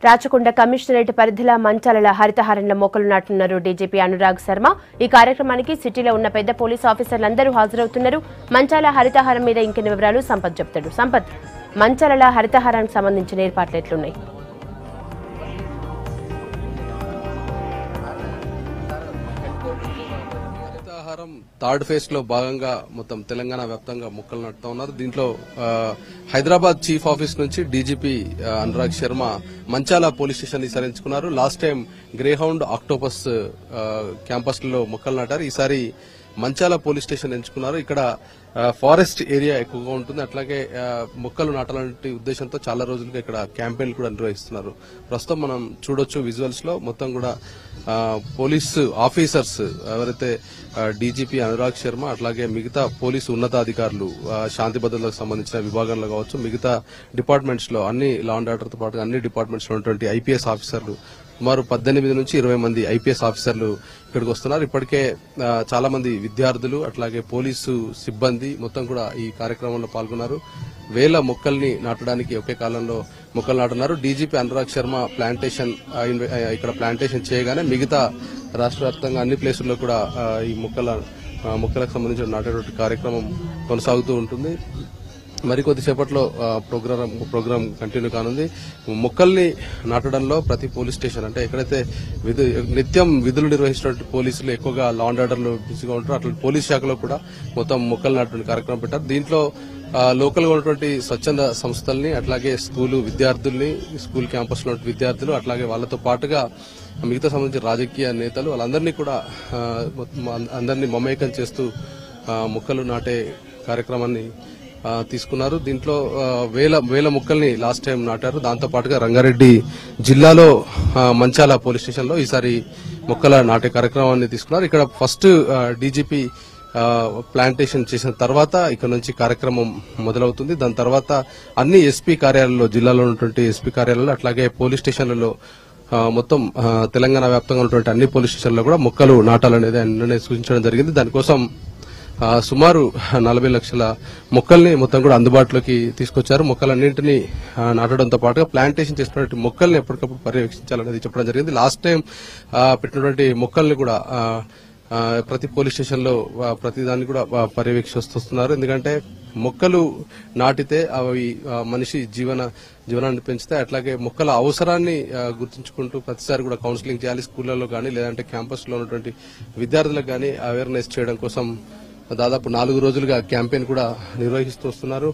Rachakonda commissionerate పరిధిల మంచాల హరితహారంలో మొక్కలు నాటున్నారు DGP Anurag Sharma ఈ కార్యక్రమానికి సిటీలో ఉన్న పెద్ద పోలీసు ఆఫీసర్లందరూ హాజరవుతున్నారు మంచాల హరితహారం మీద ఇంకెన్ని వివరాలు సంపత్ చెప్తాడు సంపత్ మంచాల హరితహారానికి సంబంధించిన ఏర్పాట్లు ఎట్లున్నాయి హరితహారం థర్డ్ ఫేజ్ లో భాగంగా మొత్తం తెలంగాణ వ్యాప్తంగా మొక్కలు నాటుతా ఉన్నారు దీంట్లో ఆ, హైదరాబాద్ చీఫ్ ఆఫీస్ నుంచి డీజీపీ ఆ, అనురాగ్ శర్మ మంచాల పోలీస్ స్టేషన్ విస్తరించుకున్నారు లాస్ట్ టైం గ్రేహౌండ్ ఆక్టోపస్ ఆ, క్యాంపస్ లో మొక్కలు నాటారు ఈసారి మంచాల పోలీస్ స్టేషన్ ఎంచుకున్నారు ఇక్కడ ఆ, ఫారెస్ట్ ఏరియా ఎక్కువగా ఉంటుంది అట్లాగే ఆ, మొక్కలు నాటాలంటే ఉద్దేశంతో చాలా రోజులుగా ఇక్కడ క్యాంపెయిన్ కూడా నిర్వహిస్తున్నారు ప్రస్తుతం మనం చూడొచ్చు విజువల్స్ లో మొత్తం కూడా ఆ, పోలీసు ఆఫీసర్స్ ఎవరైతే డీజీపీ అనురాగ్ శర్మ అట్లాగే మిగతా పోలీసు ఉన్నతాధికారులు ఆ, శాంతి భద్రతలకు సంబంధించిన విభాగంలో కావచ్చు మిగతా డిపార్ట్మెంట్స్ లో అన్ని లా అండ్ ఆర్డర్ తో పాటు అన్ని డిపార్ట్మెంట్స్ లో ఉన్నటువంటి ఐపీఎస్ ఆఫీసర్లు సుమారు పద్దెనిమిది నుంచి ఇరవై మంది ఐపీఎస్ ఆఫీసర్లు ఇక్కడికి వస్తున్నారు ఇప్పటికే ఆ, చాలా మంది విద్యార్థులు అట్లాగే పోలీసు సిబ్బంది మొత్తం కూడా ఈ కార్యక్రమంలో పాల్గొన్నారు వేల మొక్కల్ని నాటడానికి ఒకే కాలంలో మొక్కలు నాటున్నారు డీజీపీ అనురాగ్ శర్మ ప్లాంటేషన్ ఆ, ఇన్వె- ఆ, ఇక్కడ ప్లాంటేషన్ చేయగానే మిగతా రాష్ట్ర వ్యాప్తంగా అన్ని ప్లేసుల్లో కూడా ఆ, ఈ మొక్కల ఆ, మొక్కలకు సంబంధించిన నాటేటువంటి కార్యక్రమం కొనసాగుతూ ఉంటుంది మరికొద్ది సేపట్లో ఆ, ప్రోగ్రామ్ ప్రోగ్రామ్ కంటిన్యూ కానుంది మొక్కల్ని నాటడంలో ప్రతి పోలీస్ స్టేషన్ అంటే ఎక్కడైతే విధు నిత్యం విధులు నిర్వహించినటువంటి పోలీసులు ఎక్కువగా లా అండ్ ఆర్డర్ లో బిజీగా ఉంటారు అట్లా పోలీస్ శాఖలో కూడా మొత్తం మొక్కలు నాటటువంటి కార్యక్రమం పెట్టారు దీంట్లో ఆ, లోకల్ గా ఉన్నటువంటి స్వచ్ఛంద సంస్థల్ని అట్లాగే స్కూలు విద్యార్థుల్ని స్కూల్ క్యాంపస్ లో ఉన్నటువంటి విద్యార్థులు అట్లాగే వాళ్ళతో పాటుగా మిగతా సంబంధించిన రాజకీయ నేతలు వాళ్ళందరినీ కూడా ఆ, మొత్తం అందరినీ మమేకం చేస్తూ ఆ, మొక్కలు నాటే కార్యక్రమాన్ని ఆ, తీసుకున్నారు దీంట్లో ఆ, వేల వేల మొక్కల్ని లాస్ట్ టైం నాటారు దాంతో పాటుగా రంగారెడ్డి జిల్లాలో ఆ, మంచాల పోలీస్ స్టేషన్ లో ఈసారి మొక్కల నాటే కార్యక్రమాన్ని తీసుకున్నారు ఇక్కడ ఫస్ట్ డీజీపీ ప్లాంటేషన్ చేసిన తర్వాత ఇక్కడ నుంచి కార్యక్రమం మొదలవుతుంది దాని తర్వాత అన్ని ఎస్పీ కార్యాలయాల్లో జిల్లాలో ఉన్నటువంటి ఎస్పీ కార్యాలయాలు అట్లాగే పోలీస్ స్టేషన్లలో ఆ, మొత్తం ఆ, తెలంగాణ వ్యాప్తంగా ఉన్నటువంటి అన్ని పోలీస్ స్టేషన్లో కూడా మొక్కలు నాటాలనేది ఆయన నిర్ణయం సూచించడం జరిగింది దానికోసం ఆ, సుమారు నలభై లక్షల మొక్కల్ని మొత్తం కూడా అందుబాటులోకి తీసుకొచ్చారు మొక్కలన్నింటినీ ఆ, నాటడంతో పాటుగా ప్లాంటేషన్ చేసినటువంటి మొక్కల్ని ఎప్పటికప్పుడు పర్యవేక్షించాలనేది చెప్పడం జరిగింది లాస్ట్ టైం ఆ, పెట్టినటువంటి మొక్కల్ని కూడా ఆ, ఆ, ప్రతి పోలీస్ స్టేషన్ లో ఆ, ప్రతి దాన్ని కూడా ఆ, పర్యవేక్షిస్తున్నారు ఎందుకంటే మొక్కలు నాటితే అవి ఆ, మనిషి జీవన జీవనాన్ని పెంచుతాయి అట్లాగే మొక్కల అవసరాన్ని ఆ, గుర్తుంచుకుంటూ ప్రతిసారి కూడా కౌన్సిలింగ్ చేయాలి స్కూళ్లలో కానీ లేదంటే క్యాంపస్ లో ఉన్నటువంటి విద్యార్థులకు కానీ అవేర్నెస్ చేయడం కోసం దాదాపు నాలుగు రోజులుగా క్యాంపెయిన్ కూడా నిర్వహిస్తూ వస్తున్నారు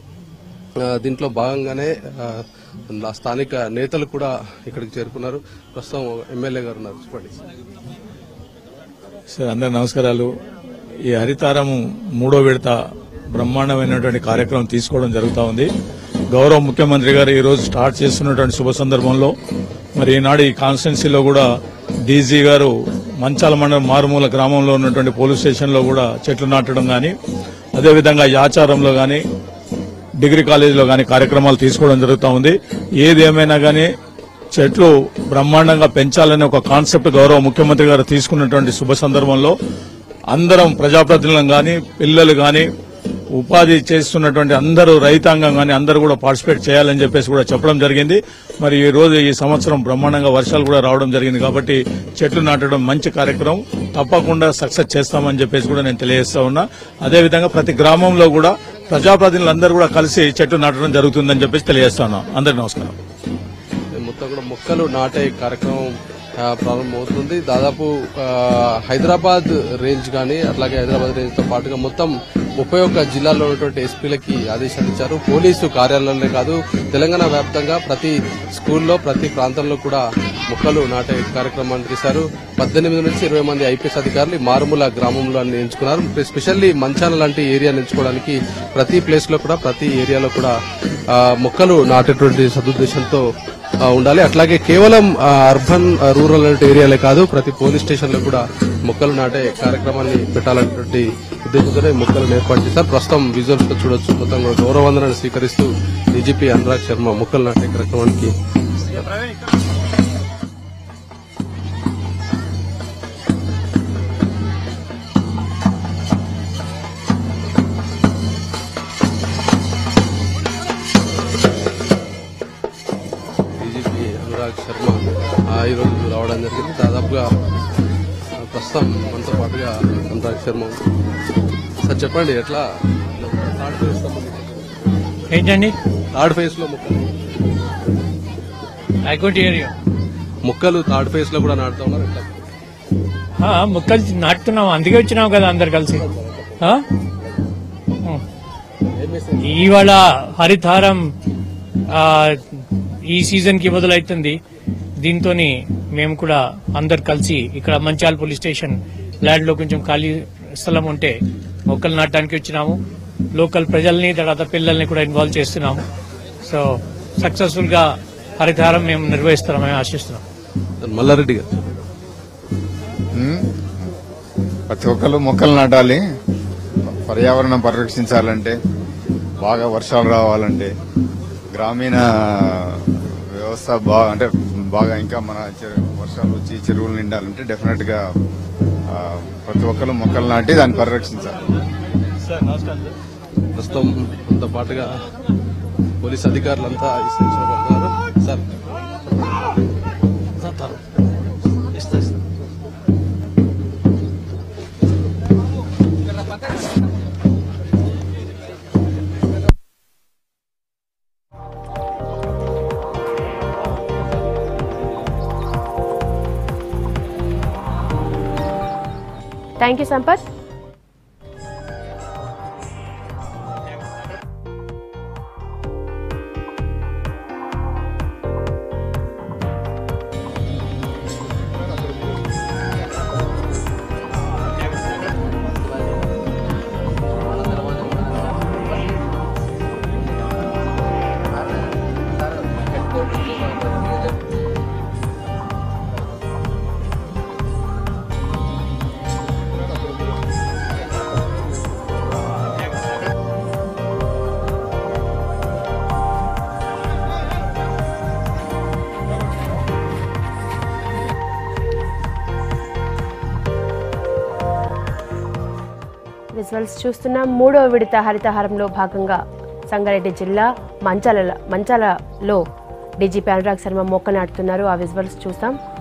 ఆ, దీంట్లో భాగంగానే ఆ, నా స్థానిక నేతలు కూడా ఇక్కడికి చేరుకున్నారు ప్రస్తుతం ఎమ్మెల్యే గారు ఉన్నారు చెప్పండి సార్ అందరు నమస్కారాలు ఈ హరితారము మూడో విడత బ్రహ్మాండమైనటువంటి కార్యక్రమం తీసుకోవడం జరుగుతా ఉంది గౌరవ ముఖ్యమంత్రి గారు ఈ రోజు స్టార్ట్ చేస్తున్నటువంటి శుభ సందర్భంలో మరి ఈనాడు ఈ కాన్స్టిట్యున్సీలో కూడా డీజీ గారు మంచాల మండలం మారుమూల గ్రామంలో ఉన్నటువంటి పోలీస్ స్టేషన్లో కూడా చెట్లు నాటడం గాని అదేవిధంగా యాచారంలో గాని డిగ్రీ కాలేజీలో గాని కార్యక్రమాలు తీసుకోవడం జరుగుతూ ఉంది ఏది ఏమైనా గానీ చెట్లు బ్రహ్మాండంగా పెంచాలనే ఒక కాన్సెప్ట్ గౌరవ ముఖ్యమంత్రి గారు తీసుకున్నటువంటి శుభ సందర్భంలో అందరం ప్రజాప్రతినిధులం గాని పిల్లలు గాని ఉపాధి చేస్తున్నటువంటి అందరూ రైతాంగం గాని అందరూ కూడా పార్టిసిపేట్ చేయాలని చెప్పేసి కూడా చెప్పడం జరిగింది మరి ఈ రోజు ఈ సంవత్సరం బ్రహ్మాండంగా వర్షాలు కూడా రావడం జరిగింది కాబట్టి చెట్లు నాటడం మంచి కార్యక్రమం తప్పకుండా సక్సెస్ చేస్తామని చెప్పేసి కూడా నేను తెలియజేస్తా ఉన్నా అదేవిధంగా ప్రతి గ్రామంలో కూడా ప్రజాప్రతినిధులందరూ కూడా కలిసి చెట్లు నాటడం జరుగుతుందని చెప్పేసి తెలియజేస్తా ఉన్నా అందరికీ నమస్కారం మొత్తం కూడా మొక్కలు నాటే కార్యక్రమం ఆ, ప్రారంభమవుతుంది దాదాపు ఆ, హైదరాబాద్ రేంజ్ కానీ అట్లాగే హైదరాబాద్ రేంజ్ తో పాటుగా మొత్తం ముప్పై ఒక్క జిల్లాల్లో ఉన్నటువంటి ఎస్పీలకి ఆదేశాలు ఇచ్చారు పోలీసు కార్యాలయాలనే కాదు తెలంగాణ వ్యాప్తంగా ప్రతి స్కూల్లో ప్రతి ప్రాంతంలో కూడా మొక్కలు నాటే కార్యక్రమాన్ని చేశారు పద్దెనిమిది నుంచి ఇరవై మంది ఐపీఎస్ అధికారులు ఈ మారుమూల గ్రామంలో అన్ని ఎంచుకున్నారు స్పెషల్లీ మంచాల లాంటి ఏరియాని ఎంచుకోవడానికి ప్రతి ప్లేస్ లో కూడా ప్రతి ఏరియాలో కూడా ఆ, మొక్కలు నాటేటువంటి సదుద్దేశంతో ఆ, ఉండాలి అట్లాగే కేవలం ఆ, అర్బన్ ఆ, రూరల్ అంటే ఏరియాలే కాదు ప్రతి పోలీస్ స్టేషన్ లో కూడా మొక్కలు నాటే కార్యక్రమాన్ని పెట్టాలనేటువంటి ఉద్దేశంతోనే మొక్కలను ఏర్పాటు చేశారు ప్రస్తుతం విజువల్స్ లో చూడొచ్చు మొత్తం కూడా గౌరవ వందనాన్ని స్వీకరిస్తూ డీజీపీ అనురాగ్ శర్మ మొక్కలు నాటే కార్యక్రమానికి డీజీపీ అనురాగ్ అనురాగ్ శర్మ ఆ, ఈరోజు రావడం జరిగింది దాదాపుగా ఆ, ప్రస్తుతం మనతో పాటుగా అనురాగ్ శర్మ ఉంది. సార్ చెప్పండి ఎట్లా థర్డ్ ఫేజ్ సంబంధించి ఏంటండి థర్డ్ ఫేజ్ లో మొక్కలు ఐ కోట్ హియర్ యూ మొక్కలు థర్డ్ ఫేజ్ లో కూడా నాటుతా ఉన్నారు ఎట్లా ముక్కలు నాటుతున్నాం అందుకే వచ్చినాం కదా అందరు కలిసి ఆ? ఉం. ఇవాళ హరితహారం ఆ, ఈ సీజన్ కి మొదలవుతుంది దీంతో మేము కూడా అందరు కలిసి ఇక్కడ మంచాల్ పోలీస్ స్టేషన్ ల్యాండ్ లో కొంచెం ఖాళీ స్థలం ఉంటే మొక్కలు నాటడానికి వచ్చినాము లోకల్ ప్రజల్ని తర్వాత పిల్లల్ని కూడా ఇన్వాల్వ్ చేస్తున్నాము సో సక్సెస్ఫుల్ గా హరితహారం మేము నిర్వహిస్తున్నామని ఆశిస్తున్నాం మల్లారెడ్డి గారు ఉమ్. ప్రతి ఒక్కరు మొక్కలు నాటాలి పర్యావరణం పరిరక్షించాలంటే బాగా వర్షాలు రావాలంటే గ్రామీణ వ్యవస్థ బాగా అంటే బాగా ఇంకా మన చె- వర్షాలు వచ్చి చెరువులు నిండాలంటే డెఫినెట్ గా ఆ, ప్రతి ఒక్కరు మొక్కలు నాటి దాన్ని పరిరక్షించాలి ప్రస్తుతం మనతో పాటుగా పోలీస్ అధికారులంతా విశ్లేషించబడుతున్నారు sir thank you Sampath visuals చూస్తున్న మూడవ విడత హరితహారంలో భాగంగా సంగారెడ్డి జిల్లా మంచాల మంచాలలో డీజీపీ అనురాగ్ శర్మ మొక్క నాటుతున్నారు ఆ విజువల్స్ చూస్తాం